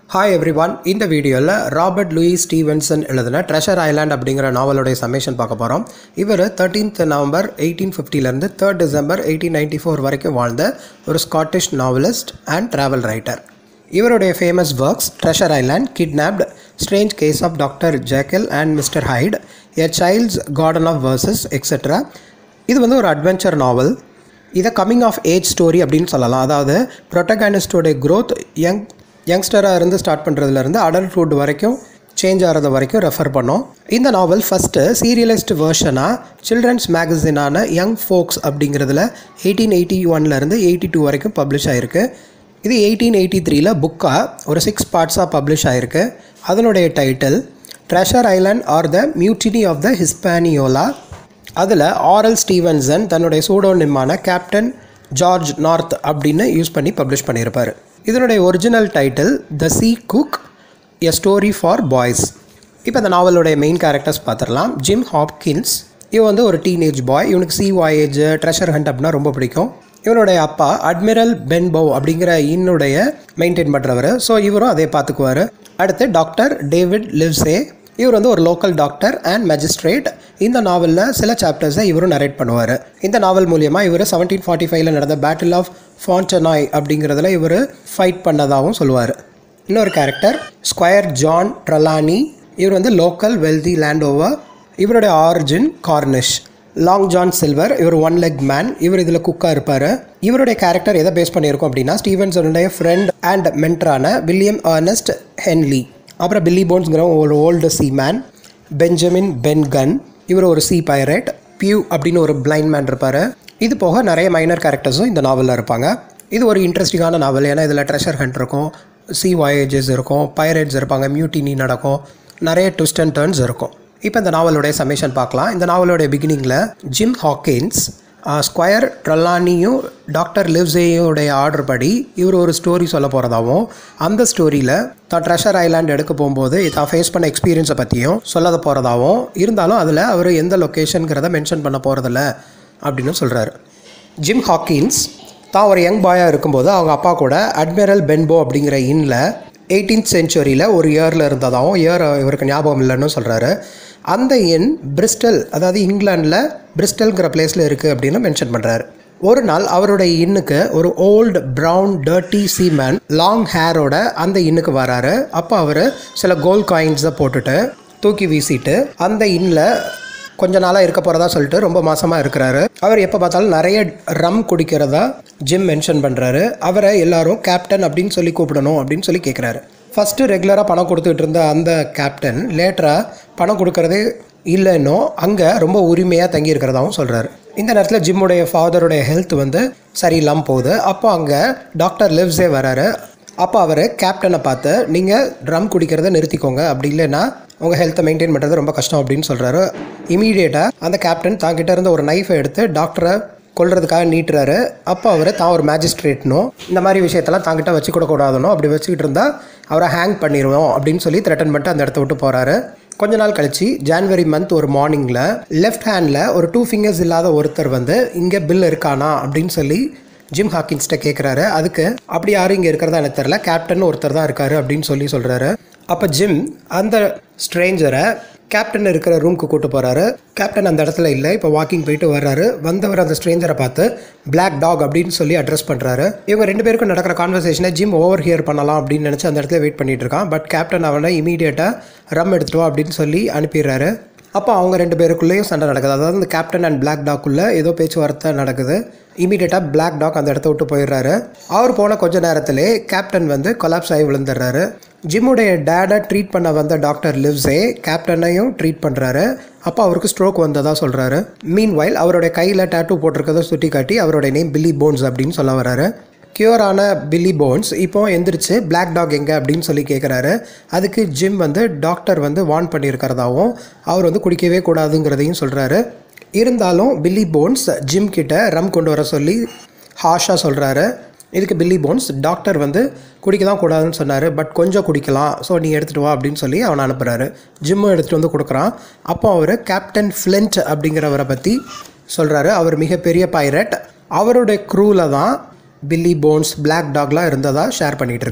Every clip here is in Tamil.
ஹாய் எவ்ரி ஒன் இந்த வீடியோவில் ராபர்ட் லூயிஸ் ஸ்டீவன்சன் எழுதின ட்ரெஷர் ஐலாண்ட் அப்படிங்கிற நாவலுடைய சம்மேஷன் பார்க்க போகிறோம் இவர் தேர்ட்டீன்த் நவம்பர் எயிட்டீன் ஃபிஃப்டிலேருந்து third December eighteen ninety four வரைக்கும் வாழ்ந்த ஒரு Scottish novelist and travel writer இவருடைய famous works Treasure Island Kidnapped Strange Case of Doctor Jekyll and Mister Hyde a Child's Garden of Verses et cetera இது வந்து ஒரு அட்வென்ச்சர் நாவல் இதை கம்மிங் ஆஃப் ஏஜ் ஸ்டோரி அப்படின்னு சொல்லலாம் அதாவது ப்ரொட்டகானிஸ்டோடைய growth யங் யங்ஸ்டராக இருந்து ஸ்டார்ட் பண்ணுறதுலேருந்து அடல்ட்ஹுட் வரைக்கும் சேஞ்ச் ஆகிறது வரைக்கும் ரெஃபர் பண்ணோம் இந்த நாவல் ஃபஸ்ட்டு சீரியலைஸ்டு வேர்ஷனாக சில்ட்ரன்ஸ் மேகசினான யங் ஃபோக்ஸ் அப்படிங்கிறதுல எயிட்டீன் எயிட்டி ஒன்லேருந்து எயிட்டி டூ வரைக்கும் பப்ளிஷ் ஆகிருக்கு இது எயிட்டீன் எயிட்டி த்ரீல புக்காக ஒரு சிக்ஸ் பார்ட்ஸாக பப்ளிஷ் ஆகிருக்கு அதனுடைய title Treasure Island or the Mutiny of the Hispaniola அதில் ஆரல் ஸ்டீவன்சன் தன்னுடைய சூடோனிமான கேப்டன் ஜார்ஜ் நார்த் அப்படின்னு யூஸ் பண்ணி பப்ளிஷ் பண்ணியிருப்பார் இதனுடைய original title the Sea Cook a Story for Boys இப்போ இந்த நாவலுடைய மெயின் கேரக்டர்ஸ் பார்த்துடலாம் ஜிம் ஹாப்கின்ஸ் இவன் வந்து ஒரு டீனேஜ் பாய் இவனுக்கு சி வாயேஜ் ட்ரெஷர் ஹண்ட் அப்படின்னா ரொம்ப பிடிக்கும் இவனுடைய அப்பா அட்மிரல் பென்போ அப்படிங்கிற இன்னுடைய மெயின்டைன் பண்ணுறவர் ஸோ இவரும் அதே பார்த்துக்குவார் அடுத்து டாக்டர் டேவிட் லிவ்ஸே இவர் வந்து ஒரு லோக்கல் டாக்டர் அண்ட் மேஜிஸ்ட்ரேட் இந்த நாவலில் சில சாப்டர்ஸை இவரும் நரேட் பண்ணுவார் இந்த நாவல் மூலியமாக இவர் செவன்டீன் ஃபார்ட்டி ஃபைவ்ல நடந்த பேட்டில் ஆஃப் ஃபான்டனாய் அப்படிங்கிறதுல இவர் ஃபைட் பண்ணதாகவும் சொல்லுவார் இன்னொரு கேரக்டர் ஸ்கொயர் ஜான் ட்ரலானி இவர் வந்து லோக்கல் வெல்தி லேண்ட் ஓவர் இவருடைய origin Cornish Long John Silver இவர் ஒன் லெக் மேன் இவர் இதில் குக்காக இருப்பார் இவருடைய கேரக்டர் எதை பேஸ் பண்ணியிருக்கோம் அப்படின்னா ஸ்டீவன்சனுடைய ஃப்ரெண்ட் அண்ட் மென்டரான வில்லியம் அர்னஸ்ட் ஹென்லி அப்புறம் பில்லி போன்ஸ்ங்கிற ஒரு old seaman Benjamin Ben Gunn இவர் ஒரு சி பைரட் பியூ அப்படின்னு ஒரு பிளைண்ட் மேன் இருப்பார் இது போக நிறைய மைனர் கேரக்டர்ஸும் இந்த நாவலில் இருப்பாங்க இது ஒரு இன்ட்ரெஸ்டிங்கான நாவல் ஏன்னா இதில் ட்ரெஷர் ஹண்ட் இருக்கும் சி வாயேஜஸ் இருக்கும் பைரட்ஸ் இருப்பாங்க மியூட்டினி நடக்கும் நிறைய ட்விஸ்ட் அண்ட் டர்ன்ஸ் இருக்கும் இப்போ இந்த நாவலுடைய சமேஷன் பார்க்கலாம் இந்த நாவலுடைய பிகினிங்கில் ஜிம் ஹாக்கின்ஸ் ஸ்கொயர் ட்ரல்லானியும் டாக்டர் லிவ்ஸேயோடைய ஆர்டர் படி இவர் ஒரு ஸ்டோரி சொல்ல போகிறதாவும் அந்த ஸ்டோரியில் தான் ட்ரெஷர் ஐலாண்ட் எடுக்க போகும்போது தான் ஃபேஸ் பண்ண எக்ஸ்பீரியன்ஸை பற்றியும் சொல்லாத போகிறதாவும் இருந்தாலும் அதில் அவர் எந்த லொக்கேஷனுங்கிறத மென்ஷன் பண்ண போகிறதில்ல அப்படின்னு சொல்கிறாரு ஜிம் ஹாக்கின்ஸ் தான் ஒரு யங் பாயாக இருக்கும்போது அவங்க அப்பா கூட அட்மிரல் பென்போ அப்படிங்கிற இன்னில் எயிட்டீன்த் செஞ்சுரியில் ஒரு இயரில் இருந்ததாகவும் இயர் இவருக்கு ஞாபகம் இல்லைன்னு சொல்கிறாரு அந்த எண் பிரிஸ்டல் அதாவது இங்கிலாண்டில் பிரிஸ்டல்ங்கிற பிளேஸில் இருக்குது அப்படின்னு மென்ஷன் பண்ணுறாரு ஒரு நாள் அவருடைய இன்னுக்கு ஒரு old brown dirty seaman long ஹேரோட அந்த இன்னுக்கு வராரு அப்போ அவர் சில கோல்ட் காயின்ஸை போட்டுட்டு தூக்கி வீசிட்டு அந்த இன்னில் கொஞ்ச நாளாக இருக்க போகிறதா சொல்லிட்டு ரொம்ப மாசமாக இருக்கிறாரு அவர் எப்போ பார்த்தாலும் நிறைய ரம் குடிக்கிறதா ஜிம் மென்ஷன் பண்ணுறாரு அவரை எல்லாரும் கேப்டன் அப்படின்னு சொல்லி கூப்பிடணும் அப்படின்னு சொல்லி கேட்குறாரு ஃபஸ்ட்டு ரெகுலராக பணம் கொடுத்துட்டு இருந்த அந்த கேப்டன் லேட்டராக பணம் கொடுக்கறதே இல்லைன்னோ அங்கே ரொம்ப உரிமையாக தங்கி இருக்கிறதாவும் சொல்கிறாரு இந்த நேரத்தில் ஜிம்முடைய ஃபாதருடைய ஹெல்த் வந்து சரியில்லாமல் போகுது அப்போ அங்கே டாக்டர் லிவ்ஸே வராரு அப்போ அவர் கேப்டனை பார்த்து நீங்கள் ட்ரம் குடிக்கிறத நிறுத்திக்கோங்க அப்படி இல்லைன்னா உங்கள் ஹெல்த்தை மெயின்டைன் பண்ணுறது ரொம்ப கஷ்டம் அப்படின்னு சொல்கிறாரு இமீடியட்டாக அந்த கேப்டன் தாங்கிட்ட இருந்த ஒரு நைஃபை எடுத்து டாக்டரை கொல்றதுக்காக நீட்டுறாரு அப்போ அவர் தான் ஒரு மேஜிஸ்ட்ரேட்னும் இந்த மாதிரி விஷயத்தெல்லாம் தாங்கிட்ட வச்சுக்கூடக்கூடாதுனோ அப்படி வச்சுக்கிட்டு இருந்தால் அவரை ஹேங் பண்ணிடுவோம் அப்படின்னு சொல்லி த்ரெட்டன் பண்ணிட்டு அந்த இடத்த விட்டு போகிறாரு கொஞ்ச நாள் கழிச்சு ஜான்வரி மந்த் ஒரு மார்னிங்கில் லெஃப்ட் ஹேண்டில் ஒரு டூ ஃபிங்கர்ஸ் இல்லாத ஒருத்தர் வந்து இங்கே பில் இருக்கானா அப்படின்னு சொல்லி ஜிம் ஹாக்கின்ஸ்கிட்ட கேட்குறாரு அதுக்கு அப்படி யாரும் இங்கே இருக்கிறதா எனக்கு தெரில கேப்டன் ஒருத்தர் தான் இருக்காரு அப்படின்னு சொல்லி சொல்கிறாரு அப்போ ஜிம் அந்த ஸ்ட்ரேஞ்சரை கேப்டன் இருக்கிற ரூம்க்கு கூட்டு போகிறாரு கேப்டன் அந்த இடத்துல இல்லை இப்போ வாக்கிங் போயிட்டு வர்றாரு வந்தவர் அந்த ஸ்ட்ரேஞ்சரை பார்த்து பிளாக் டாக் அப்படின்னு சொல்லி அட்ரஸ் பண்ணுறாரு இவங்க ரெண்டு பேருக்கும் நடக்கிற கான்வர்சேஷனை ஜிம் ஓவர் ஹியர் பண்ணலாம் அப்படின்னு நினச்சி அந்த இடத்துல வெயிட் பண்ணிட்டு இருக்கான் பட் கேப்டன் அவனை இமீடியட்டாக ரம் எடுத்துட்டு வா அப்படின்னு சொல்லி அனுப்பிடுறாரு அப்போ அவங்க ரெண்டு பேருக்குள்ளேயும் சண்டை நடக்குது அதாவது இந்த கேப்டன் அண்ட் பிளாக் டாக்குள்ளே ஏதோ பேச்சுவார்த்தை நடக்குது இமீடியட்டாக பிளாக் டாக் அந்த இடத்த விட்டு போயிடுறாரு அவர் போன கொஞ்ச நேரத்திலே கேப்டன் வந்து கொலாப்ஸ் ஆகி விழுந்துடுறாரு ஜிம்முடைய டேடை ட்ரீட் பண்ண வந்த டாக்டர் லிவ்ஸே கேப்டனையும் ட்ரீட் பண்ணுறாரு அப்போ அவருக்கு ஸ்ட்ரோக் வந்ததாக சொல்கிறாரு மீன் வைல் அவருடைய கையில் டேட்டூ போட்டிருக்கதை சுட்டி காட்டி அவருடைய நேம் பில்லி போன்ஸ் அப்படின்னு சொல்ல வராரு கியூர் ஆன பில்லி போன்ஸ் இப்போ எந்திரிச்சு பிளாக் டாக் எங்கே அப்படின்னு சொல்லி கேட்குறாரு அதுக்கு ஜிம் வந்து டாக்டர் வந்து வார்ன் பண்ணியிருக்கிறதாவும் அவர் வந்து குடிக்கவே கூடாதுங்கிறதையும் சொல்கிறாரு இருந்தாலும் பில்லி போன்ஸ் ஜிம் கிட்ட ரம் கொண்டு வர சொல்லி ஹாஷாக சொல்கிறாரு இதுக்கு பில்லி போன்ஸ் டாக்டர் வந்து குடிக்க தான் கூடாதுன்னு சொன்னார் பட் கொஞ்சம் குடிக்கலாம் ஸோ நீ எடுத்துகிட்டு வா அப்படின்னு சொல்லி அவனை அனுப்புகிறாரு ஜிம்மும் எடுத்துகிட்டு வந்து கொடுக்குறான் அப்போ அவர் கேப்டன் ஃப்ளென்ட் அப்படிங்கிறவரை பற்றி சொல்கிறாரு அவர் மிகப்பெரிய பைரட் அவருடைய க்ரூவில் தான் பில்லி போன்ஸ் பிளாக் டாக்லாம் இருந்ததாக ஷேர் பண்ணிகிட்டு இருக்காரு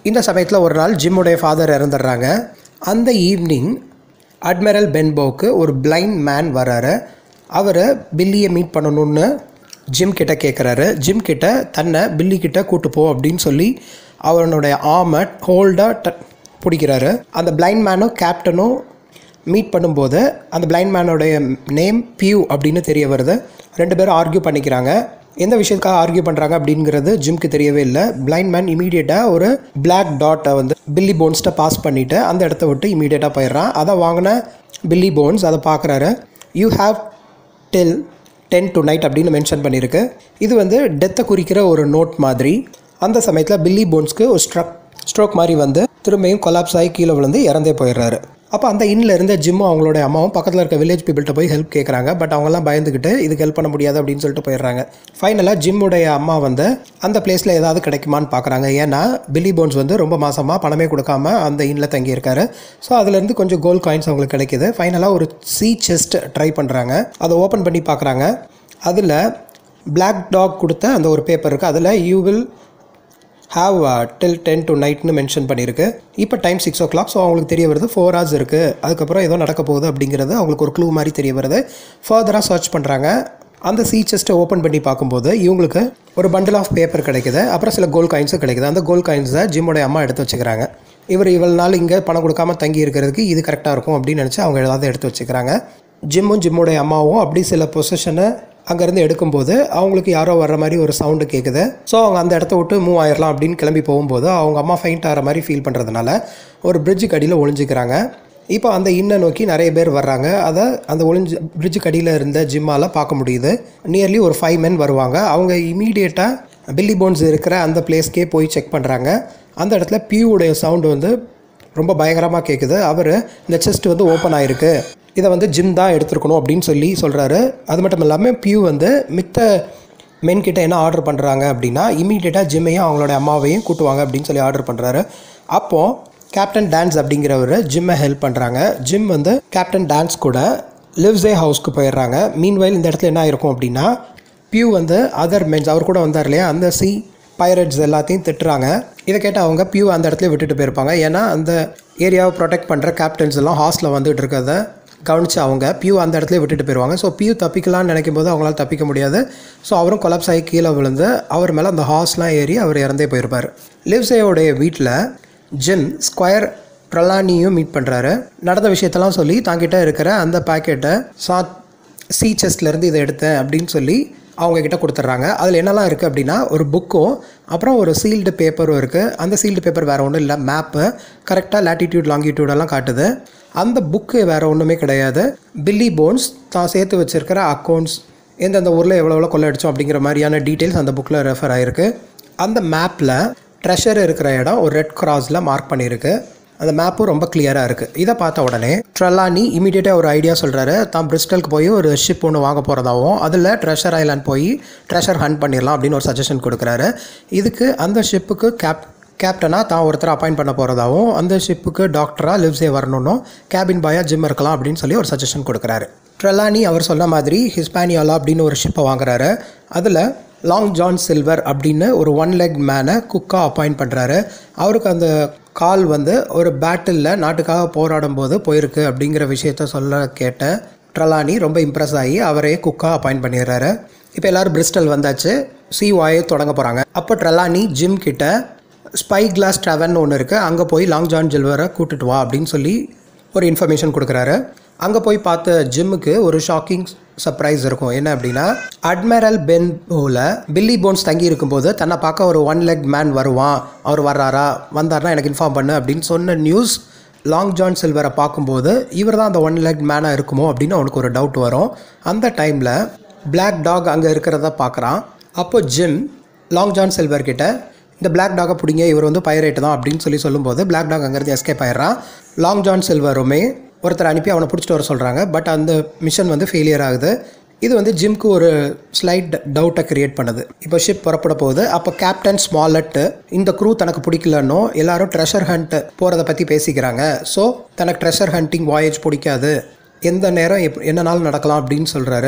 இந்த சமயத்தில் ஒரு நாள் ஜிம்முடைய ஃபாதர் இறந்துடுறாங்க அந்த ஈவினிங் அட்மிரல் பென்போக்கு ஒரு பிளைண்ட் மேன் வராரு அவர் பில்லியை மீட் பண்ணணும்னு ஜிம் கிட்ட கேட்குறாரு ஜிம் கிட்ட தன்னை பில்லி கிட்ட கூட்டு போ அப்படின்னு சொல்லி அவனுடைய ஆமை ஹோல்டாக ட பிடிக்கிறாரு அந்த பிளைண்ட் மேனும் கேப்டனும் மீட் பண்ணும்போது அந்த பிளைண்ட் மேனோடைய நேம் பியூ அப்படின்னு தெரிய வருது ரெண்டு பேரும் ஆர்கியூ பண்ணிக்கிறாங்க எந்த விஷயத்துக்காக ஆர்கியூ பண்ணுறாங்க அப்படிங்கிறது ஜிம்க்கு தெரியவே இல்லை பிளைண்ட் மேன் இமீடியட்டாக ஒரு பிளாக் டாட்டை வந்து பில்லி போன்ஸ்ட்டை பாஸ் பண்ணிவிட்டு அந்த இடத்த விட்டு இமீடியட்டாக போயிடுறான் அதை வாங்கின பில்லி போன்ஸ் அதை பார்க்குறாரு you have till ten tonight அப்படின்னு மென்ஷன் பண்ணியிருக்கு இது வந்து டெத்தை குறிக்கிற ஒரு நோட் மாதிரி அந்த சமயத்தில் பில்லி போன்ஸ்க்கு ஒரு ஸ்ட்ரக் ஸ்ட்ரோக் மாதிரி வந்து திரும்பியும் கொலாப்ஸ் ஆகி கீழே விழுந்து இறந்தே போயிடுறாரு அப்போ அந்த இன்னில் இருந்த ஜிம்மும் அவங்களோட அம்மாவும் பக்கத்தில் இருக்க வில்லேஜ் பீப்பிள்கிட்ட போய் ஹெல்ப் கேட்குறாங்க பட் அவங்கெல்லாம் பயந்துக்கிட்டு இதுக்கு ஹெல்ப் பண்ண முடியாது அப்படின்னு சொல்லிட்டு போயிடுறாங்க ஃபைனலாக ஜிம்முடைய அம்மா வந்து அந்த பிளேஸில் ஏதாவது கிடைக்குமான்னு பார்க்குறாங்க ஏன்னா பில்லி போன்ஸ் வந்து ரொம்ப மாசமாக பணமே கொடுக்காம அந்த இன்னில் தங்கியிருக்காரு ஸோ அதுலேருந்து கொஞ்சம் கோல்ட் காயின்ஸ் அவங்களுக்கு கிடைக்கிது ஃபைனலாக ஒரு சி செஸ்ட் ட்ரை பண்ணுறாங்க அதை ஓப்பன் பண்ணி பார்க்குறாங்க அதில் Black டாக் கொடுத்த அந்த ஒரு பேப்பர் இருக்குது அதில் you will have till ten to நைட்னு மென்ஷன் பண்ணியிருக்கு இப்போ time six o'clock so அவங்களுக்கு தெரிய வருது ஃபோர் ஹவர்ஸ் இருக்குது அதுக்கப்புறம் ஏதோ நடக்க போகுது அப்படிங்கிறது அவங்களுக்கு ஒரு க்ளூ மாதிரி தெரிய வருது ஃபர்தராக சர்ச் பண்ணுறாங்க அந்த சி செஸ்ட்டை ஓப்பன் பண்ணி பார்க்கும்போது இவங்களுக்கு ஒரு பண்டில் ஆஃப் பேப்பர் கிடைக்குது அப்புறம் சில கோல்ட் காயின்ஸும் கிடைக்குது அந்த கோல்ட் காயின்ஸை ஜிம்மோடைய அம்மா எடுத்து வச்சுக்கிறாங்க இவர் இவ்வளோ நாள் இங்கே பணம் கொடுக்காம தங்கி இருக்கிறதுக்கு இது கரெக்டாக இருக்கும் அப்படின்னு நினச்சி அவங்க ஏதாவது எடுத்து வச்சுக்கிறாங்க ஜிம்மும் ஜிம்முடைய அம்மாவும் அப்படி சில பொசிஷனை அங்கேருந்து எடுக்கும்போது அவங்களுக்கு யாரோ வர்ற மாதிரி ஒரு சவுண்டு கேட்குது ஸோ அவங்க அந்த இடத்த விட்டு மூவ் ஆயிடலாம் அப்படின்னு கிளம்பி போகும்போது அவங்க அம்மா ஃபைண்ட் ஆகிற மாதிரி ஃபீல் பண்ணுறதுனால ஒரு பிரிட்ஜுக்கு அடியில் ஒளிஞ்சிக்கிறாங்க இப்போ அந்த இன்னை நோக்கி நிறைய பேர் வர்றாங்க அதை அந்த ஒளிஞ்சு பிரிட்ஜுக்கு அடியில் இருந்த ஜிம்மால் பார்க்க முடியுது நியர்லி ஒரு ஃபைவ் men வருவாங்க அவங்க இமீடியட்டாக பில்லி போன்ஸ் இருக்கிற அந்த பிளேஸ்க்கே போய் செக் பண்ணுறாங்க அந்த இடத்துல பியூவுடைய சவுண்டு வந்து ரொம்ப பயங்கரமாக கேட்குது அவர் இந்த செஸ்ட் வந்து ஓப்பன் ஆயிருக்கு இதை வந்து ஜிம் தான் எடுத்துருக்கணும் அப்படின்னு சொல்லி சொல்கிறாரு அது மட்டும் இல்லாமல் பியூ வந்து மித்த மென் கிட்ட என்ன ஆர்டர் பண்ணுறாங்க அப்படின்னா இமீடியட்டாக ஜிம்மையும் அவங்களோட அம்மாவையும் கூட்டுவாங்க அப்படின்னு சொல்லி ஆர்டர் பண்ணுறாரு அப்போது கேப்டன் டான்ஸ் அப்படிங்கிறவர் ஜிம்மை ஹெல்ப் பண்ணுறாங்க ஜிம் வந்து கேப்டன் டான்ஸ் கூட லிவ்ஸே ஹவுஸ்க்கு போயிடுறாங்க மீன்வைல் இந்த இடத்துல என்ன ஆயிருக்கும் அப்படின்னா பியூ வந்து அதர் மென்ஸ் அவர் கூட வந்தார் இல்லையா அந்த சி பைரட்ஸ் எல்லாத்தையும் திட்டுறாங்க இதை கேட்டு அவங்க பியூ அந்த இடத்துல விட்டுட்டு போயிருப்பாங்க ஏன்னா அந்த ஏரியாவை ப்ரொடெக்ட் பண்ணுற கேப்டன்ஸ் எல்லாம் ஹாஸ்டில் வந்துட்டு இருக்கிறத கவனித்து அவங்க பியூ அந்த இடத்துல விட்டுட்டு போயிடுவாங்க ஸோ பியூ தப்பிக்கலாம்னு நினைக்கும் போது அவங்களால தப்பிக்க முடியாது ஸோ அவரும் கொலாப்ஸ் ஆகி கீழே விழுந்து அவர் மேலே அந்த ஹார்ஸ்லாம் ஏறி அவர் இறந்தே போயிருப்பார் லிவ்ஸேயோடைய வீட்டில் ஜிம் ஸ்கொயர் ட்ரலானியும் மீட் பண்ணுறாரு நடந்த விஷயத்தெல்லாம் சொல்லி தாங்கிட்ட இருக்கிற அந்த பாக்கெட்டை சா சி செஸ்ட்லேருந்து இதை எடுத்தேன் அப்படின்னு சொல்லி அவங்க கிட்ட கொடுத்துட்றாங்க அதில் என்னெல்லாம் இருக்குது அப்படின்னா ஒரு புக்கும் அப்புறம் ஒரு சீல்டு பேப்பரும் இருக்குது அந்த சீல்டு பேப்பர் வேறு ஒன்றும் இல்லை மேப்பு கரெக்டாக லேட்டிடியூட் லாங்கிடியூடெல்லாம் காட்டுது அந்த புக்கு வேறு ஒன்றுமே கிடையாது பில்லி போன்ஸ் தான் சேர்த்து வச்சிருக்கிற அக்கௌண்ட்ஸ் எந்தெந்த ஊரில் எவ்வளோ எவ்வளோ கொள்ளடிச்சோம் அப்படிங்கிற மாதிரியான டீட்டெயில்ஸ் அந்த புக்கில் ரெஃபர் ஆகிருக்கு அந்த மேப்பில் ட்ரெஷர் இருக்கிற இடம் ஒரு ரெட் கிராஸில் மார்க் பண்ணியிருக்கு அந்த மேப்பும் ரொம்ப கிளியராக இருக்குது இதை பார்த்த உடனே ட்ரலானி இமீடியட்டாக ஒரு ஐடியா சொல்கிறாரு தான் பிரிஸ்டலுக்கு போய் ஒரு ஷிப் ஒன்று வாங்க போகிறதாவும் அதில் ட்ரெஷர் ஐலாண்ட் போய் ட்ரெஷர் ஹண்ட் பண்ணிடலாம் அப்படின்னு ஒரு சஜஷன் கொடுக்குறாரு இதுக்கு அந்த ஷிப்புக்கு கேப் கேப்டனாக தான் ஒருத்தர் அப்பாயிண்ட் பண்ண போகிறதாவும் அந்த ஷிப்புக்கு டாக்டராக லிவ்ஸே வரணும்னும் கேபின் பாயாக ஜிம் இருக்கலாம் அப்படின்னு சொல்லி ஒரு சஜஷன் கொடுக்குறாரு ட்ரெலானி அவர் சொன்ன மாதிரி ஹிஸ்பானியாலா அப்படின்னு ஒரு ஷிப்பை வாங்குறாரு அதில் லாங் ஜான் சில்வர் அப்படின்னு ஒரு ஒன் லெக் மேனை குக்காக அப்பாயிண்ட் பண்ணுறாரு அவருக்கு அந்த கால் வந்து ஒரு பேட்டிலில் நாட்டுக்காக போராடும் போது போயிருக்கு அப்படிங்கிற விஷயத்த சொல்ல கேட்ட ட்ரலானி ரொம்ப இம்ப்ரெஸ் ஆகி அவரையே குக்காக அப்பாயிண்ட் பண்ணிடுறாரு இப்போ எல்லோரும் பிரிஸ்டல் வந்தாச்சு சி வாயை தொடங்க போகிறாங்க அப்போ ட்ரலானி ஜிம் கிட்ட ஸ்பை கிளாஸ் ட்ரெவன் ஒன்று இருக்குது அங்கே போய் லாங் ஜான் ஜில்வரை கூட்டிட்டு வா அப்படின்னு சொல்லி ஒரு இன்ஃபர்மேஷன் கொடுக்குறாரு அங்கே போய் பார்த்த ஜிம்முக்கு ஒரு ஷாக்கிங் சர்ப்ரைஸ் இருக்கும் என்ன அப்படின்னா அட்மிரல் பென் போல பில்லி போன்ஸ் தங்கி இருக்கும்போது தன்னை பார்க்க ஒரு ஒன் லெக் மேன் வருவான் அவர் வர்றாரா வந்தார்னா எனக்கு இன்ஃபார்ம் பண்ணு அப்படின்னு சொன்ன நியூஸ் லாங் ஜான் சில்வரை பார்க்கும்போது இவர் தான் அந்த ஒன் லெக் மேனாக இருக்குமோ அப்படின்னு அவனுக்கு ஒரு டவுட் வரும் அந்த டைமில் Black டாக் அங்கே இருக்கிறத பார்க்குறான் அப்போ ஜிம் லாங் ஜான் சில்வர் கிட்ட இந்த Black டாகை பிடிங்க இவர் வந்து பைரேட் தான் அப்படின்னு சொல்லி சொல்லும்போது Black டாக் அங்கேருந்து எஸ்கேப் ஆயிடுறான் லாங் ஜான் சில்வருமே ஒருத்தர் அனுப்பி அவனை பிடிச்சிட்டு வர சொல்கிறாங்க பட் அந்த மிஷன் வந்து ஃபெயிலியர் ஆகுது இது வந்து ஜிம்க்கு ஒரு ஸ்லைட் டவுட்டை கிரியேட் பண்ணுது இப்போ ஷிப் புறப்பட போகுது அப்போ கேப்டன் ஸ்மாலட்டு இந்த க்ரூ தனக்கு பிடிக்கலன்னோ எல்லாரும் ட்ரெஷர் ஹண்ட் போகிறத பற்றி பேசிக்கிறாங்க ஸோ தனக்கு ட்ரெஷர் ஹண்டிங் வாயேஜ் பிடிக்காது எந்த நேரம் எப் என்னனாலும் நடக்கலாம் அப்படின்னு சொல்கிறாரு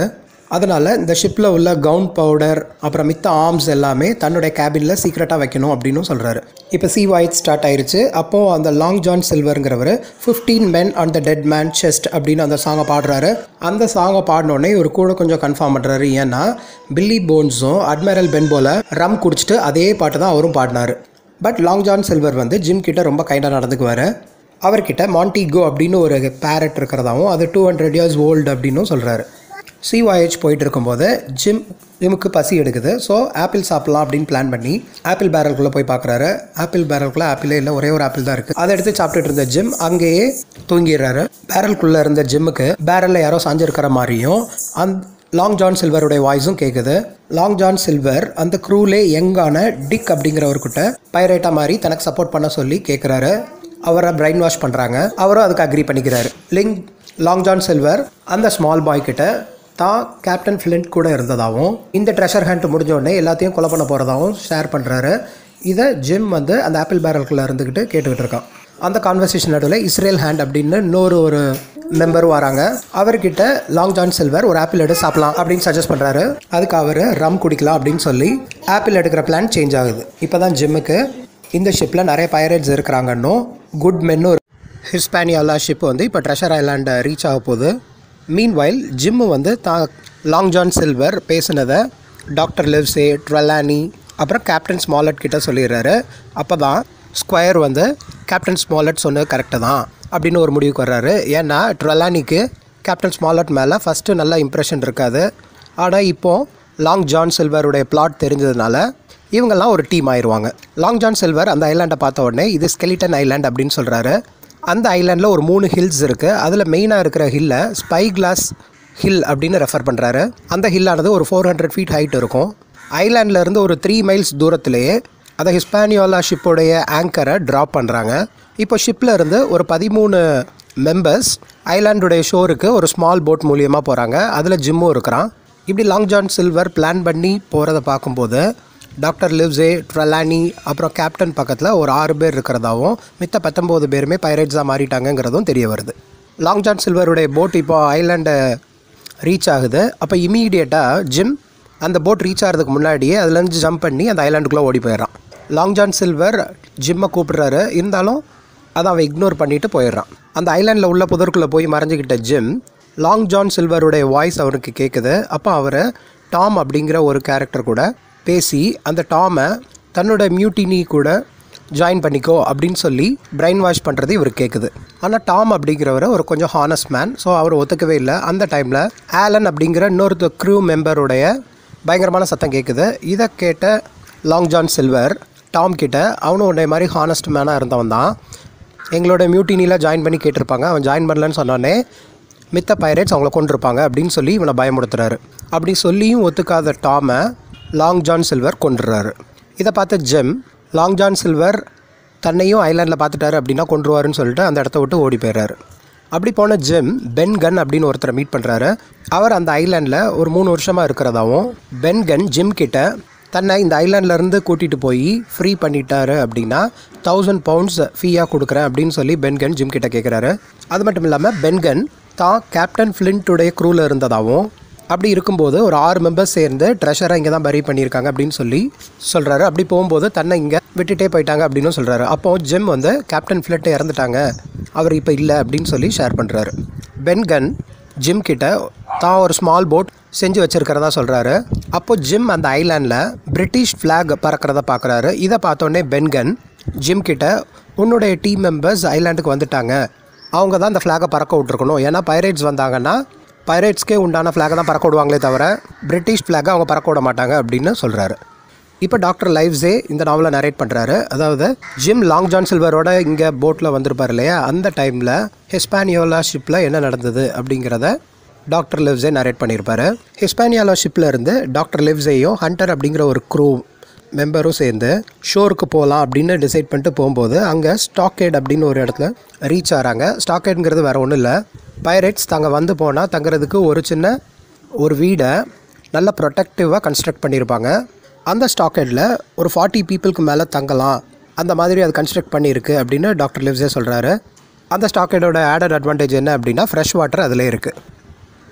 அதனால் இந்த ஷிப்பில் உள்ள கவுன் பவுடர் அப்புறம் மித்த ஆர்ம்ஸ் எல்லாமே தன்னுடைய கேபினில் சீக்ரெட்டாக வைக்கணும் அப்படின்னு சொல்கிறாரு இப்போ சி வாய்ட் ஸ்டார்ட் ஆயிருச்சு அப்போது அந்த லாங் ஜான் சில்வருங்கிறவர் fifteen men on the dead man chest அப்படின்னு அந்த சாங்கை பாடுறாரு அந்த சாங்கை பாடினோடனே இவர் கூட கொஞ்சம் கன்ஃபார்ம் பண்ணுறாரு ஏன்னா பில்லி போன்ஸும் அட்மிரல் பென்போல ரம் குடிச்சிட்டு அதே பாட்டு தான் அவரும் பாடினார் பட் லாங் ஜான் சில்வர் வந்து ஜிம் கிட்ட ரொம்ப கைண்டாக நடந்துக்குவார் அவர்கிட்ட மாண்டிகோ அப்படின்னு ஒரு பேரட் இருக்கிறதாவும் அது டூ ஹண்ட்ரட் இயர்ஸ் ஓல்டு அப்படின்னும் சொல்கிறாரு சி வாயேஜ் போயிட்டு இருக்கும்போது ஜிம் ஜிமுக்கு பசி எடுக்குது ஸோ ஆப்பிள் சாப்பிட்லாம் அப்படின்னு பிளான் பண்ணி ஆப்பிள் பேரல்குள்ளே போய் பார்க்குறாரு ஆப்பிள் பேரல்குள்ளே ஆப்பிளே இல்லை ஒரே ஒரு ஆப்பிள் தான் இருக்குது அதை எடுத்து சாப்பிட்டுட்டு இருந்த ஜிம் அங்கேயே தூங்கிடுறாரு பேரல்குள்ளே இருந்த ஜிம்முக்கு பேரலில் யாரோ சாஞ்சிருக்கிற மாதிரியும் அந் லாங் ஜான் சில்வருடைய வாய்ஸும் கேட்குது லாங் ஜான் சில்வர் அந்த க்ரூலே யங்கான டிக் அப்படிங்கிறவர்கிட்ட பைரேட்டா மாதிரி தனக்கு சப்போர்ட் பண்ண சொல்லி கேட்குறாரு அவரை பிரைன் வாஷ் பண்ணுறாங்க அவரும் அதுக்கு அக்ரி பண்ணிக்கிறாரு லிங் லாங் ஜான் சில்வர் அந்த ஸ்மால் பாய் கிட்ட தான் கேப்டன் ஃபிளின்ட் கூட இருந்ததாகவும் இந்த ட்ரெஷர் ஹண்ட் முடிஞ்ச உடனே எல்லாத்தையும் கொலை பண்ண போகிறதாகவும் ஷேர் பண்ணுறாரு இதை ஜிம் வந்து அந்த ஆப்பிள் பேரல்குள்ளே இருந்துக்கிட்டு கேட்டுக்கிட்டு இருக்கான் அந்த கான்வர்சேஷன் நடுவில் இஸ்ரேல் ஹேண்ட் அப்படின்னு இன்னொரு ஒரு மெம்பர் வராங்க அவர்கிட்ட லாங் ஜான் சில்வர் ஒரு ஆப்பிள் எடுத்து சாப்பிடலாம் அப்படின்னு சஜஸ்ட் பண்ணுறாரு அதுக்கு அவர் ரம் குடிக்கலாம் அப்படின்னு சொல்லி ஆப்பிள் எடுக்கிற பிளான் சேஞ்ச் ஆகுது இப்போ தான் ஜிம்முக்கு இந்த ஷிப்பில் நிறைய பைரேட்ஸ் இருக்கிறாங்கன்னும் குட் மென்னும் ஹிஸ்பானியாலா ஷிப் வந்து இப்போ ட்ரெஷர் ஐலாண்டை ரீச் ஆக போகுது மீன் வைல் ஜிம்மு வந்து தான் லாங் ஜான் சில்வர் பேசினதை டாக்டர் லிவ்ஸே ட்ரெலானி அப்புறம் கேப்டன் ஸ்மாலட் கிட்ட சொல்லிடுறாரு அப்போ தான் ஸ்கொயர் வந்து கேப்டன் ஸ்மாலட் சொன்னது கரெக்டு தான் அப்படின்னு ஒரு முடிவுக்கு வர்றாரு ஏன்னா ட்ரெலானிக்கு கேப்டன் ஸ்மாலட் மேலே ஃபஸ்ட்டு நல்ல இம்ப்ரெஷன் இருக்காது ஆனால் இப்போது லாங் ஜான் சில்வருடைய பிளாட் தெரிஞ்சதுனால இவங்கெல்லாம் ஒரு டீம் ஆயிடுவாங்க லாங் ஜான் சில்வர் அந்த ஐலாண்டை பார்த்த உடனே இது ஸ்கெலிட்டன் ஐலாண்ட் அப்படின்னு சொல்கிறாரு அந்த ஐலாண்டில் ஒரு மூணு ஹில்ஸ் இருக்குது அதில் மெயினாக இருக்கிற ஹில்லை ஸ்பை கிளாஸ் ஹில் அப்படின்னு ரெஃபர் பண்ணுறாரு அந்த ஹில்லானது ஒரு ஃபோர் ஹண்ட்ரட் ஃபீட் ஹைட் இருக்கும் ஐலாண்டில் இருந்து ஒரு த்ரீ மைல்ஸ் தூரத்திலேயே அதை ஹிஸ்பானியோலா ஷிப்போடைய ஆங்கரை ட்ராப் பண்ணுறாங்க இப்போ ஷிப்பில் இருந்து ஒரு பதிமூணு மெம்பர்ஸ் ஐலாண்டுடைய ஷோருக்கு ஒரு ஸ்மால் போட் மூலியமாக போகிறாங்க அதில் ஜிம்மும் இருக்கிறான் இப்படி லாங் ஜான் சில்வர் பிளான் பண்ணி போகிறத பார்க்கும்போது டாக்டர் லிவ்ஸே ட்ரலானி அப்புறம் கேப்டன் பக்கத்தில் ஒரு ஆறு பேர் இருக்கிறதாவும் மித்த பத்தொம்போது பேருமே பைரேட்ஸாக மாறிட்டாங்கங்கிறதும் தெரிய வருது லாங் ஜான் சில்வருடைய போட் இப்போ ஐலாண்டை ரீச் ஆகுது அப்போ இமீடியட்டாக ஜிம் அந்த போட் ரீச் ஆகிறதுக்கு முன்னாடியே அதுலேருந்து ஜம்ப் பண்ணி அந்த ஐலாண்டுக்குள்ளே ஓடி போயிடுறான் லாங் ஜான் சில்வர் ஜிம்மை கூப்பிடுறாரு இருந்தாலும் அதை அவன் இக்னோர் பண்ணிட்டு போயிடுறான் அந்த ஐலாண்டில் உள்ள புதருக்குள்ளே போய் மறைஞ்சிக்கிட்ட ஜிம் லாங் ஜான் சில்வருடைய வாய்ஸ் அவருக்கு கேட்குது அப்போ அவர் டாம் அப்படிங்கிற ஒரு கேரக்டர் கூட பேசி அந்த டாமை தன்னோட மியூட்டினி கூட ஜாயின் பண்ணிக்கோ அப்படின்னு சொல்லி பிரைன் வாஷ் பண்ணுறது இவர் கேட்குது ஆனால் டாம் அப்படிங்கிறவர் ஒரு கொஞ்சம் ஹானஸ்ட் மேன் ஸோ அவர் ஒத்துக்கவே இல்லை அந்த டைமில் ஆலன் அப்படிங்கிற இன்னொரு க்ரூ மெம்பருடைய பயங்கரமான சத்தம் கேட்குது இதை கேட்ட லாங் ஜான் சில்வர் டாம் கிட்ட அவனும் உன்னை மாதிரி ஹானஸ்ட் மேனாக இருந்தவன் தான் எங்களோட மியூட்டினியில் ஜாயின் பண்ணி கேட்டிருப்பாங்க அவன் ஜாயின் பண்ணலன்னு சொன்னோடனே மித்த பைரேட்ஸ் அவங்கள கொண்டிருப்பாங்க அப்படின்னு சொல்லி இவனை பயமுடுத்துறாரு அப்படி சொல்லியும் ஒத்துக்காத டாமை லாங் ஜான் சில்வர் கொண்டுறாரு இதை பார்த்த ஜெம் லாங் ஜான் சில்வர் தன்னையும் ஐலாண்டில் பார்த்துட்டாரு அப்படின்னா கொண்டுருவாருன்னு சொல்லிட்டு அந்த இடத்த விட்டு ஓடி போயிடுறாரு அப்படி போன ஜெம் பென் கன் அப்படின்னு ஒருத்தரை மீட் பண்ணுறாரு அவர் அந்த ஐலாண்டில் ஒரு மூணு வருஷமாக இருக்கிறதாவும் பென் கன் ஜிம் கிட்ட தன்னை இந்த ஐலாண்ட்ல இருந்து கூட்டிகிட்டு போய் ஃப்ரீ பண்ணிட்டாரு அப்படின்னா தௌசண்ட் பவுண்ட்ஸ் ஃபீயாக கொடுக்குறேன் அப்படின்னு சொல்லி பென்கன் ஜிம் கிட்ட கேட்குறாரு அது மட்டும் இல்லாமல் பென்கன் தான் கேப்டன் ஃப்ளின்ட்டுடைய க்ரூவில் இருந்ததாகவும் அப்படி இருக்கும்போது ஒரு ஆறு மெம்பர்ஸ் சேர்ந்து ட்ரெஷரை இங்கே தான் பரி பண்ணியிருக்காங்க அப்படின்னு சொல்லி சொல்கிறாரு அப்படி போகும்போது தன்னை இங்கே விட்டுட்டே போயிட்டாங்க அப்படின்னு சொல்கிறாரு அப்போது ஜிம் வந்து கேப்டன் ஃப்ளிட் இறந்துட்டாங்க அவர் இப்போ இல்லை அப்படின்னு சொல்லி ஷேர் பண்ணுறாரு பென்கன் ஜிம் கிட்ட தான் ஒரு ஸ்மால் போட் செஞ்சு வச்சிருக்கிறதா சொல்கிறாரு அப்போ ஜிம் அந்த ஐலாண்டில் பிரிட்டிஷ் ஃப்ளாக் பறக்கிறத பார்க்குறாரு இதை பார்த்தோன்னே பென்கன் ஜிம் கிட்ட உன்னுடைய டீம் மெம்பர்ஸ் ஐலாண்டுக்கு வந்துட்டாங்க அவங்க தான் அந்த ஃப்ளாகை பறக்க விட்ருக்கணும் ஏன்னா பைரேட்ஸ் வந்தாங்கன்னா பைரேட்ஸ்க்கே உண்டான ஃப்ளாகை தான் பறக்க விடுவாங்களே தவிர பிரிட்டிஷ் ஃப்ளாகை அவங்க பறக்க விட மாட்டாங்க அப்படின்னு சொல்கிறாரு இப்போ டாக்டர் லைவ்ஸே இந்த நாவலை நரேட் பண்ணுறாரு அதாவது ஜிம் லாங் ஜான் சில்வரோட இங்கே போட்டில் வந்திருப்பார் இல்லையா அந்த டைமில் ஹிஸ்பானியோலா ஷிப்பில் என்ன நடந்தது அப்படிங்கிறத டாக்டர் லிவ்ஸே நரேட் பண்ணியிருப்பாரு ஹிஸ்பானியாலா ஷிப்பில் இருந்து டாக்டர் லிவ்ஸேயும் ஹண்டர் அப்படிங்கிற ஒரு க்ரூ மெம்பரும் சேர்ந்து ஷோருக்கு போகலாம் அப்படின்னு டிசைட் பண்ணிட்டு போகும்போது அங்கே ஸ்டாக்கேட் அப்படின்னு ஒரு இடத்துல ரீச் ஆகிறாங்க ஸ்டாக்கேட்ங்கிறது வேறு ஒன்றும் இல்லை பைரேட்ஸ் தாங்க வந்து போனால் தங்குறதுக்கு ஒரு சின்ன ஒரு வீடை நல்ல ப்ரொடெக்டிவாக கன்ஸ்ட்ரக்ட் பண்ணியிருப்பாங்க அந்த ஸ்டாக்கெட்டில் ஒரு ஃபார்ட்டி பீப்புளுக்கு மேலே தங்கலாம் அந்த மாதிரி அது கன்ஸ்ட்ரக்ட் பண்ணியிருக்கு அப்படின்னு டாக்டர் லிவ்ஸே சொல்கிறாரு அந்த ஸ்டாக்கெட்டோட ஆடட் அட்வான்டேஜ் என்ன அப்படின்னா ஃப்ரெஷ் வாட்டர் அதில் இருக்குது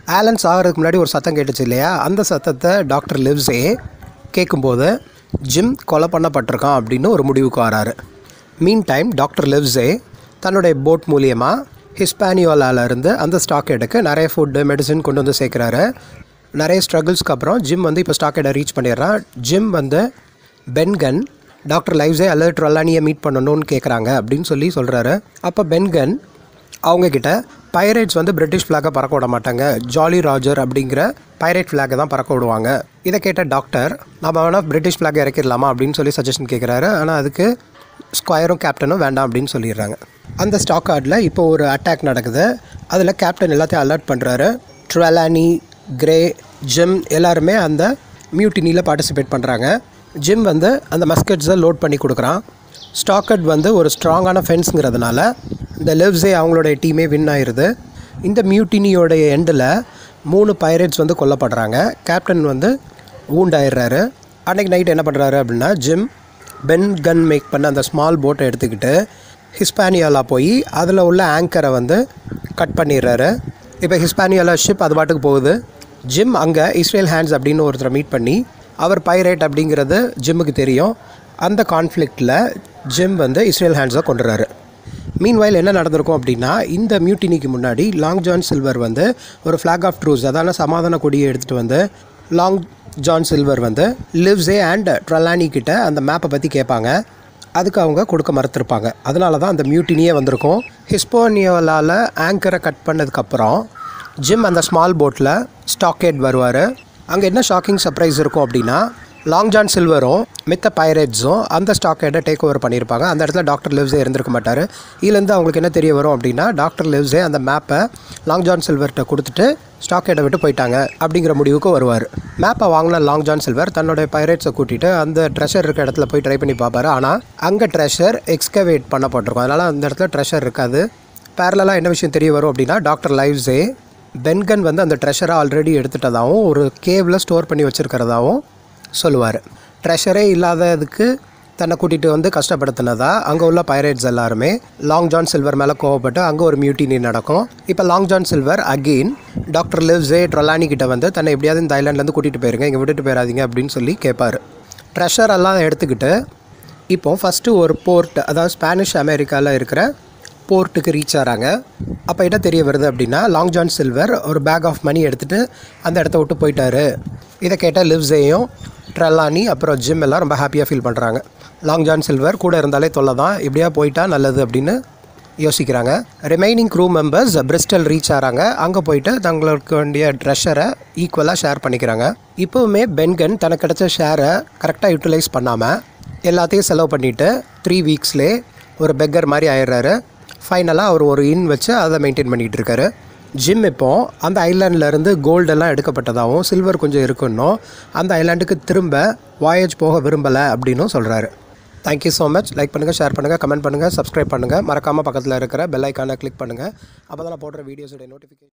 ஆலன் சாகிறதுக்கு முன்னாடி ஒரு சத்தம் கேட்டுச்சு இல்லையா அந்த சத்தத்தை டாக்டர் லிவ்ஸே கேட்கும்போது ஜிம் கொலை பண்ணப்பட்டிருக்கான் அப்படின்னு ஒரு முடிவுக்கு வராரு மீன் டைம் டாக்டர் லிவ்ஸே தன்னுடைய போட் மூலியமாக ஹிஸ்பானியோலால இருந்து அந்த ஸ்டாக் எடுக்க நிறைய ஃபுட்டு மெடிசன் கொண்டு வந்து சேர்க்குறாரு நிறைய ஸ்ட்ரகிள்ஸ்க்கு அப்புறம் ஜிம் வந்து இப்போ ஸ்டாக் எடை ரீச் பண்ணிடுறான் ஜிம் வந்து பென்கன் டாக்டர் லைவ்ஸே அல்லது ட்ரொல்லானியை மீட் பண்ணணும்னு கேட்குறாங்க அப்படின்னு சொல்லி சொல்கிறாரு அப்போ பென்கன் அவங்கக்கிட்ட பைரேட்ஸ் வந்து பிரிட்டிஷ் ஃப்ளாகை பறக்க விட மாட்டாங்க ஜாலி ராஜர் அப்படிங்கிற பைரேட் ஃப்ளாகை தான் பறக்க விடுவாங்க இதை கேட்ட டாக்டர் நம்ம வேணால் பிரிட்டிஷ் ஃப்ளாக் இறக்கிடலாமா அப்படின்னு சொல்லி சஜஷன் கேட்குறாரு ஆனால் அதுக்கு ஸ்கொயரும் கேப்டனும் வேண்டாம் அப்படின்னு சொல்லிடுறாங்க அந்த ஸ்டாக் கார்டில் இப்போ ஒரு அட்டாக் நடக்குது அதில் கேப்டன் எல்லாத்தையும் அலர்ட் பண்ணுறாரு ட்ரெலானி கிரே ஜிம் எல்லாருமே அந்த மியூட்டினியில் பார்ட்டிசிபேட் பண்ணுறாங்க ஜிம் வந்து அந்த மஸ்கட்ஸை லோட் பண்ணி கொடுக்குறான் ஸ்டாக்கட் வந்து ஒரு ஸ்ட்ராங்கான ஃபென்ஸுங்கிறதுனால இந்த லிவ்ஸே அவங்களுடைய டீமே வின் ஆயிடுது இந்த மியூட்டினியோடைய எண்டில் மூணு பைரேட்ஸ் வந்து கொல்லப்படுறாங்க கேப்டன் வந்து wound ஆயிடுறாரு அன்றைக்கி நைட் என்ன பண்ணுறாரு அப்படின்னா ஜிம் பென் கன் மேக் பண்ண அந்த ஸ்மால் போட்டை எடுத்துக்கிட்டு ஹிஸ்பானியாலா போய் அதில் உள்ள ஆங்கரை வந்து கட் பண்ணிடுறாரு இப்போ ஹிஸ்பானியாலா ஷிப் அது பாட்டுக்கு போகுது ஜிம் அங்கே இஸ்ரேல் ஹேண்ட்ஸ் அப்படின்னு ஒருத்தரை மீட் பண்ணி அவர் பைரேட் அப்படிங்கிறது ஜிம்முக்கு தெரியும் அந்த கான்ஃப்ளிக்டில் ஜிம் வந்து இஸ்ரேல் ஹேண்ட்ஸை கொண்டுறாரு மீன்வைல் என்ன நடந்திருக்கும் அப்படின்னா இந்த மியூட்டினிக்கு முன்னாடி லாங் ஜான் சில்வர் வந்து ஒரு ஃப்ளாக் ஆஃப் ட்ரூஸ் அதான சமாதான கொடியை எடுத்துகிட்டு வந்து லாங் ஜான் சில்வர் வந்து லிவ்ஸே அண்ட் ட்ரலானி கிட்ட அந்த மேப்பை பற்றி கேட்பாங்க அதுக்கு அவங்க கொடுக்க மறுத்திருப்பாங்க அதனால தான் அந்த மியூட்டினியே வந்திருக்கும் ஹிஸ்போனியோலால் ஆங்கரை கட் பண்ணதுக்கப்புறம் ஜிம் அந்த ஸ்மால் போட்டில் ஸ்டாக்கேட் வருவார் அங்கே என்ன ஷாக்கிங் சர்ப்ரைஸ் இருக்கும் அப்படின்னா லாங் ஜான் சில்வரும் மித்த பைரேட்ஸும் அந்த ஸ்டாக்கேட்டை டேக் ஓவர் பண்ணியிருப்பாங்க அந்த இடத்துல டாக்டர் லிவ்ஸே இருந்திருக்க மாட்டார் இதுலேருந்து அவங்களுக்கு என்ன தெரிய வரும் அப்படின்னா டாக்டர் லிவ்ஸே அந்த மேப்பை லாங் ஜான் சில்வர்கிட்ட கொடுத்துட்டு ஸ்டாக்கேட்டை விட்டு போயிட்டாங்க அப்படிங்கிற முடிவுக்கு வருவார் மேப்பை வாங்கின லாங் ஜான் சில்வர் தன்னுடைய பைரேட்ஸை கூட்டிகிட்டு அந்த ட்ரெஷர் இருக்க இடத்துல போய் ட்ரை பண்ணி பார்ப்பாரு ஆனால் அங்கே ட்ரெஷர் எக்ஸ்கவேட் பண்ணப்பட்டிருக்கும் அதனால் அந்த இடத்துல ட்ரெஷர் இருக்காது பேரலாக என்ன விஷயம் தெரிய வரும் அப்படின்னா டாக்டர் லைவ்ஸே பென்கன் வந்து அந்த ட்ரெஷரை ஆல்ரெடி எடுத்துட்டதாகவும் ஒரு கேவில் ஸ்டோர் பண்ணி வச்சுருக்கிறதாவும் சொல்லுவார் ட்ரெஷரே இல்லாததுக்கு தன்னை கூட்டிகிட்டு வந்து கஷ்டப்படுத்தினதா அங்கே உள்ள பைரேட்ஸ் எல்லாருமே லாங் ஜான் சில்வர் மேலே கோவப்பட்டு அங்கே ஒரு மியூட்டினி நடக்கும் இப்போ Long John Silver again doctor Livesey Trelawney கிட்ட வந்து தன்னை எப்படியாவது இந்த ஐலாண்ட்லேருந்து கூட்டிகிட்டு போயிருங்க இங்கே விட்டுட்டு போயிடாதீங்க அப்படின்னு சொல்லி கேட்பாரு ட்ரெஷர் எல்லாம் எடுத்துக்கிட்டு இப்போ ஃபஸ்ட்டு ஒரு போர்ட் அதாவது ஸ்பானிஷ் அமெரிக்காவில் இருக்கிற போர்ட்டுக்கு ரீச் ஆகிறாங்க அப்போ என்ன தெரிய வருது அப்படின்னா லாங் ஜான் சில்வர் ஒரு பேக் ஆஃப் மணி எடுத்துகிட்டு அந்த இடத்த விட்டு போயிட்டாரு இதை கேட்டால் லிவ்ஸேயும் ட்ரல்லானி அப்புறம் ஜிம் எல்லாம் ரொம்ப ஹாப்பியாக ஃபீல் பண்ணுறாங்க லாங் ஜான் சில்வர் கூட இருந்தாலே தொல்லை தான் இப்படியா போயிட்டா நல்லது அப்படின்னு யோசிக்கிறாங்க remaining crew members Bristol reach ஆகிறாங்க அங்கே போயிட்டு தங்களுக்கு வேண்டிய ட்ரெஷரை ஈக்குவலாக ஷேர் பண்ணிக்கிறாங்க இப்போவுமே பென்கன் தனக்கு கிடைச்ச ஷேரை கரெக்டாக யூட்டிலைஸ் பண்ணாமல் எல்லாத்தையும் செலவு பண்ணிவிட்டு த்ரீ வீக்ஸ்லேயே ஒரு பெக்கர் மாதிரி ஆயிடுறாரு ஃபைனலாக அவர் ஒரு இன் வச்சு அதை மெயின்டைன் பண்ணிகிட்டு இருக்காரு ஜிம் இப்போ அந்த ஐலாண்ட்லேருந்து கோல்டெல்லாம் எடுக்கப்பட்டதாகவும் சில்வர் கொஞ்சம் இருக்குன்னும் அந்த ஐலாண்டுக்கு திரும்ப வாயேஜ் போக விரும்பலை அப்படின்னும் சொல்கிறாரு தேங்க்யூ ஸோ மச் லைக் பண்ணுங்கள் ஷேர் பண்ணுங்கள் கமெண்ட் பண்ணுங்கள் சப்ஸ்கிரைப் பண்ணுங்கள் மறக்காமல் பக்கத்தில் இருக்கிற பெல் ஐக்கானை கிளிக் பண்ணுங்கள் அப்போ தான் நான் போடுற வீடியோஸோட நோட்டிஃபிகேஷன்